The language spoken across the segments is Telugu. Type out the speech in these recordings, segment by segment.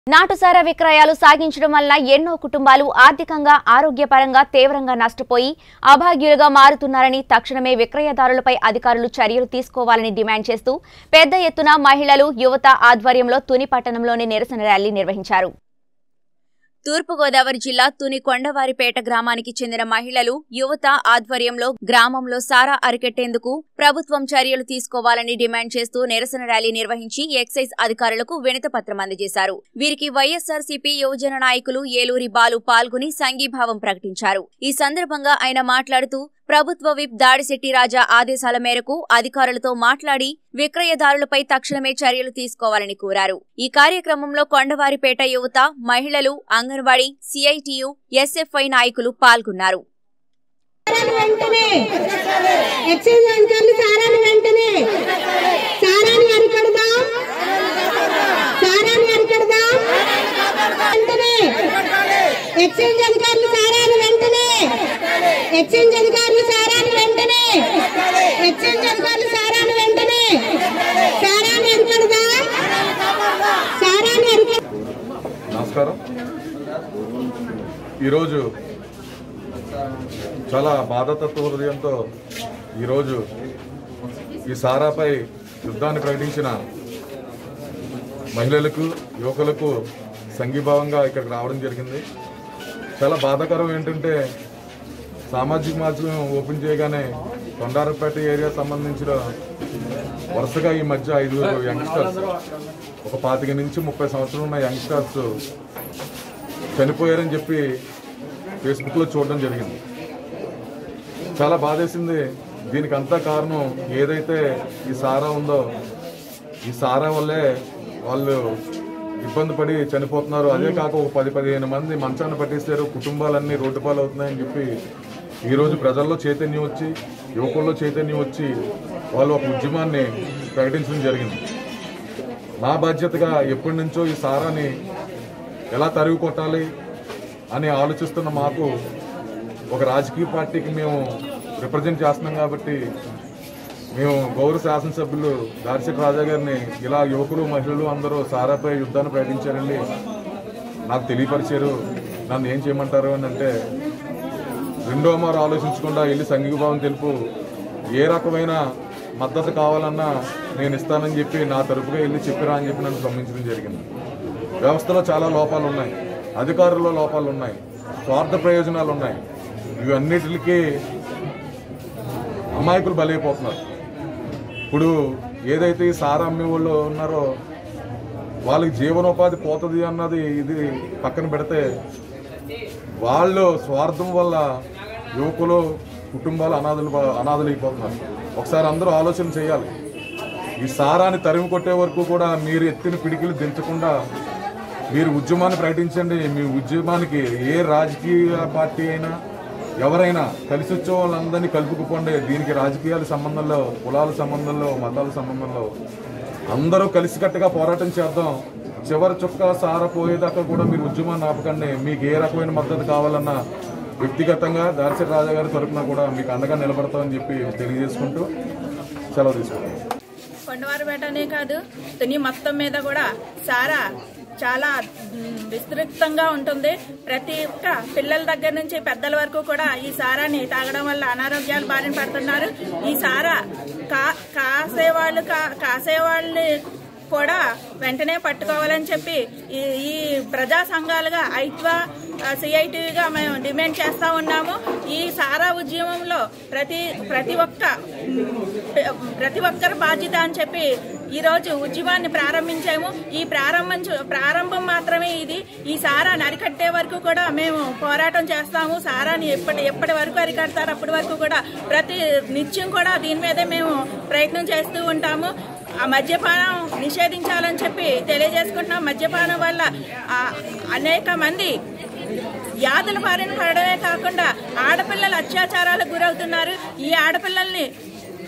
నాటుసారా విక్రయాలు సాగించడం వల్ల ఎన్నో కుటుంబాలు ఆర్థికంగా ఆరోగ్యపరంగా తీవ్రంగా నష్టపోయి అభాగ్యులుగా మారుతున్నారని తక్షణమే విక్రయదారులపై అధికారులు చర్యలు తీసుకోవాలని డిమాండ్ చేస్తూ పెద్ద ఎత్తున మహిళలు యువత ఆధ్వర్యంలో తుని పట్టణంలోని నిరసన ర్యాలీ నిర్వహించారు తూర్పుగోదావరి జిల్లా తుని కొండవారిపేట గ్రామానికి చెందిన మహిళలు యువత ఆధ్వర్యంలో గ్రామంలో సారా అరికెట్టేందుకు ప్రభుత్వం చర్యలు తీసుకోవాలని డిమాండ్ చేస్తూ నిరసన ర్యాలీ నిర్వహించి ఎక్సైజ్ అధికారులకు వినతిపత్రం అందజేశారు వీరికి వైఎస్ఆర్సీపీ యువజన నాయకులు ఏలూరి బాలు పాల్గొని సంఘీభావం ప్రకటించారు ఈ సందర్భంగా ఆయన మాట్లాడుతూ ప్రభుత్వ విప్ దాడిశెట్టి రాజా ఆదేశాల మేరకు అధికారులతో మాట్లాడి విక్రయదారులపై తక్షణమే చర్యలు తీసుకోవాలని కోరారు ఈ కార్యక్రమంలో కొండవారిపేట యువత మహిళలు అంగన్వాడీ సిఐటియు ఎస్ఎఫ్ఐ నాయకులు పాల్గొన్నారు సారాను వెంటనే ఎక్సైజ్ అధికారులు సారాను వెంటనే సారాన్ని అరికడదాం సారాన్ని అరికడదాం వెంటనే ఎక్సైజ్ అధికారులు సారాను వెంటనే ఎక్సైజ్ అధికారులు సారాను వెంటనే ఎక్సైజ్ అధికారులు సారాను వెంటనే సారాన్ని అరికడదాం సారాన్ని అరికడ నమస్కారం ఈరోజు చాలా బాధాతత్వ హృదయంతో ఈరోజు ఈ సారాపై యుద్ధాన్ని ప్రకటించిన మహిళలకు యువకులకు సంఘీభావంగా ఇక్కడికి రావడం జరిగింది చాలా బాధాకరం ఏంటంటే సామాజిక మాధ్యమం ఓపెన్ చేయగానే కొండారపేట ఏరియా సంబంధించిన వరుసగా ఈ మధ్య ఐదుగురు యంగ్స్టర్స్ ఒక పాతిక నుంచి ముప్పై సంవత్సరాలు ఉన్న యంగ్స్టర్స్ చనిపోయారని చెప్పి ఫేస్బుక్లో చూడడం జరిగింది చాలా బాధేసింది దీనికి అంతా కారణం ఏదైతే ఈ సారా ఉందో ఈ సారా వల్లే వాళ్ళు ఇబ్బంది పడి చనిపోతున్నారు అదే కాక ఒక పది పదిహేను మంది మంచాన్ని పట్టేశారు కుటుంబాలన్నీ రోడ్డు పాలు అవుతున్నాయని చెప్పి ఈరోజు ప్రజల్లో చైతన్యం వచ్చి యువకుల్లో చైతన్యం వచ్చి వాళ్ళు ఒక ఉద్యమాన్ని ప్రకటించడం జరిగింది మా బాధ్యతగా ఎప్పటి నుంచో ఈ సారాని ఎలా తరిగి కొట్టాలి అని ఆలోచిస్తున్న మాకు ఒక రాజకీయ పార్టీకి మేము రిప్రజెంట్ చేస్తున్నాం కాబట్టి మేము గౌరవ శాసనసభ్యులు దార్శక్ రాజా గారిని ఇలా యువకులు మహిళలు అందరూ సారాపై యుద్ధాన్ని ప్రకటించారండి నాకు తెలియపరిచారు నన్ను ఏం చేయమంటారు అని అంటే రెండో మారు ఆలోచించకుండా వెళ్ళి సంఘీభావం తెలుపు ఏ రకమైన మద్దతు కావాలన్నా నేను ఇస్తానని చెప్పి నా తరపుగా వెళ్ళి చెప్పిరా అని చెప్పి నన్ను గమనించడం జరిగింది వ్యవస్థలో చాలా లోపాలు ఉన్నాయి అధికారుల్లో లోపాలు ఉన్నాయి స్వార్థ ప్రయోజనాలు ఉన్నాయి ఇవన్నిటికి అమాయకులు బలైపోతున్నారు ఇప్పుడు ఏదైతే ఈ సారా అమ్మే వాళ్ళు ఉన్నారో వాళ్ళకి జీవనోపాధి పోతుంది అన్నది ఇది పక్కన పెడితే వాళ్ళు స్వార్థం వల్ల యువకులు కుటుంబాలు అనాథలు అనాథలైపోతున్నారు ఒకసారి అందరూ ఆలోచన చేయాలి ఈ సారాన్ని తరిమి కొట్టే వరకు కూడా మీరు ఎత్తిన పిడికిలు దించకుండా మీరు ఉద్యమాన్ని ప్రకటించండి మీ ఉద్యమానికి ఏ రాజకీయ పార్టీ అయినా ఎవరైనా కలిసి వచ్చే వాళ్ళందరినీ కలుపుకుపోండి దీనికి రాజకీయాల సంబంధంలో కులాల సంబంధంలో మతాల సంబంధంలో అందరూ కలిసికట్టుగా పోరాటం చేద్దాం చివరి చుక్క సార పోయేదాకా కూడా మీరు ఉద్యమాన్ని ఆపకండి మీకు ఏ రకమైన మద్దతు కావాలన్నా వ్యక్తిగతంగా దార్శక రాజా గారి తరఫున కూడా మీకు అండగా నిలబడతామని చెప్పి తెలియజేసుకుంటూ సెలవు తీసుకుంటాం కొండవారిపేటనే కాదు తుని మొత్తం మీద కూడా సారా చాలా మ్, విస్తృతంగా ఉంటుంది ప్రతి ఒక్క పిల్లల దగ్గర నుంచి పెద్దల వరకు కూడా ఈ సారాని తాగడం వల్ల అనారోగ్యాలు బారిన పడుతున్నారు ఈ సారా కా కాసేవాళ్ళు కా కాసేవాళ్ళని కూడా వెంటనే పట్టుకోవాలని చెప్పి ఈ ఈ ప్రజా సంఘాలుగా ఐట్వా సిఐటిగా మేము డిమాండ్ చేస్తా ఉన్నాము ఈ సారా ఉద్యమంలో ప్రతి ప్రతి ఒక్క మ్, ప్రతి ఒక్కరి బాధ్యత అని చెప్పి ఈ రోజు ఉద్యమాన్ని ప్రారంభించాము ఈ ప్రారంభం చు- ప్రారంభం మాత్రమే ఇది ఈ సారాన్ని అరికట్టే వరకు కూడా మేము పోరాటం చేస్తాము సారాన్ని ఎప్పటి ఎప్పటి వరకు అరికడతారు అప్పటి వరకు కూడా ప్రతి నిత్యం కూడా దీని మీదే మేము ప్రయత్నం చేస్తూ ఉంటాము ఆ మద్యపానం నిషేధించాలని చెప్పి తెలియజేసుకుంటున్నాం మద్యపానం వల్ల ఆ, అనేక మంది వ్యాధుల బారిన పడడమే కాకుండా ఆడపిల్లలు అత్యాచారాలకు గురవుతున్నారు ఈ ఆడపిల్లల్ని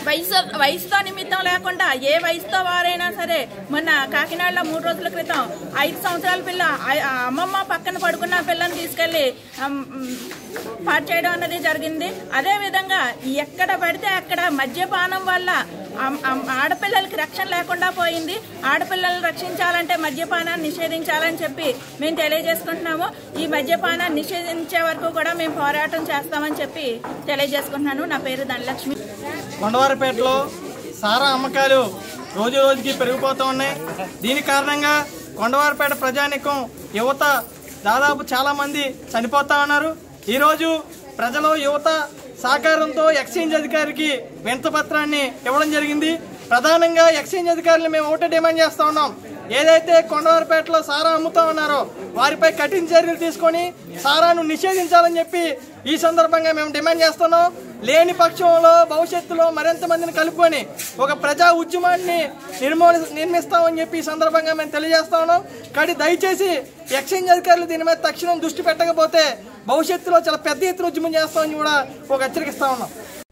వయసు వయసుతో నిమిత్తం లేకుండా ఏ వయసుతో వారైనా సరే మొన్న కాకినాడలో మూడు రోజుల క్రితం ఐదు సంవత్సరాల పిల్ల ఆ- ఆ అమ్మమ్మ పక్కన పడుకున్న పిల్లని తీసుకెళ్లి అమ్, మ్, పాటు చేయడం అన్నది జరిగింది అదే విధంగా ఎక్కడ పడితే అక్కడ మద్యపానం వల్ల అమ్- అమ్- ఆడపిల్లలకి రక్షణ లేకుండా పోయింది ఆడపిల్లలను రక్షించాలంటే మద్యపానాన్ని నిషేధించాలని చెప్పి మేము తెలియజేసుకుంటున్నాము ఈ మద్యపానాన్ని నిషేధించే వరకు కూడా మేము పోరాటం చేస్తామని చెప్పి తెలియజేసుకుంటున్నాను నా పేరు ధనలక్ష్మి కొండవారిపేటలో సారా అమ్మకాలు రోజు రోజుకి పెరిగిపోతూ ఉన్నాయి దీని కారణంగా కొండవారిపేట ప్రజానికం యువత దాదాపు చాలా మంది చనిపోతా ఉన్నారు ఈరోజు ప్రజలు యువత సహకారంతో ఎక్స్చేంజ్ అధికారికి వింతపత్రాన్ని ఇవ్వడం జరిగింది ప్రధానంగా ఎక్స్చేంజ్ అధికారులు మేము ఒకటే డిమాండ్ చేస్తా ఉన్నాం ఏదైతే కొండవారిపేటలో సారా అమ్ముతా ఉన్నారో వారిపై కఠిన చర్యలు తీసుకొని సారాను నిషేధించాలని చెప్పి ఈ సందర్భంగా మేము డిమాండ్ చేస్తున్నాం లేని పక్షంలో భవిష్యత్తులో మరింత మందిని కలుపుకొని ఒక ప్రజా ఉద్యమాన్ని నిర్మూలి నిర్మిస్తామని చెప్పి ఈ సందర్భంగా మేము తెలియజేస్తా ఉన్నాం కానీ దయచేసి ఎక్స్చేంజ్ అధికారులు దీని మీద తక్షణం దృష్టి పెట్టకపోతే భవిష్యత్తులో చాలా పెద్ద ఎత్తున ఉద్యమం చేస్తామని కూడా ఒక హెచ్చరికిస్తా ఉన్నాం